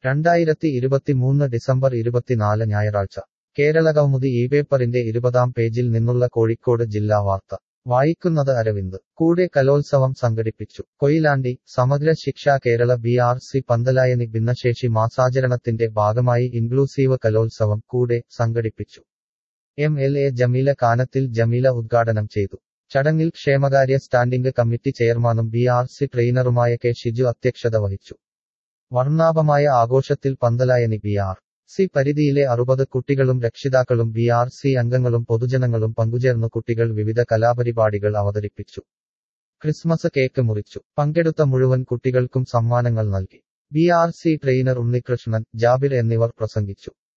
രണ്ടായിരത്തി ഇരുപത്തിമൂന്ന് ഡിസംബർ ഇരുപത്തിനാല് ഞായറാഴ്ച കേരള കൗമുദി ഈ പേപ്പറിന്റെ ഇരുപതാം പേജിൽ നിന്നുള്ള കോഴിക്കോട് ജില്ലാ വാർത്ത വായിക്കുന്നത് അരവിന്ദ് കൂടെ കലോത്സവം സംഘടിപ്പിച്ചു Koyilandy Samagra Shiksha Kerala B R C Panthalayani ഭിന്നശേഷി മാസാചരണത്തിന്റെ ഭാഗമായി ഇൻക്ലൂസീവ് കലോത്സവം കൂടെ സംഘടിപ്പിച്ചു M L A Jameela Kanathil Jameela ഉദ്ഘാടനം ചെയ്തു ചടങ്ങിൽ ക്ഷേമകാര്യ സ്റ്റാൻഡിംഗ് കമ്മിറ്റി ചെയർമാനും ബി ആർ സി ട്രെയിനറുമായ കെ ഷിജു അധ്യക്ഷത വഹിച്ചു വർണ്ണാഭമായ ആഘോഷത്തിൽ പന്തലായനി ബി ആർ സി പരിധിയിലെ അറുപത് കുട്ടികളും രക്ഷിതാക്കളും ബി ആർ സി അംഗങ്ങളും പൊതുജനങ്ങളും പങ്കുചേർന്നു കുട്ടികൾ വിവിധ കലാപരിപാടികൾ അവതരിപ്പിച്ചു ക്രിസ്മസ് കേക്ക് മുറിച്ചു പങ്കെടുത്ത മുഴുവൻ കുട്ടികൾക്കും സമ്മാനങ്ങൾ നൽകി B R C trainer Unnikrishnan Jabir എന്നിവർ പ്രസംഗിച്ചു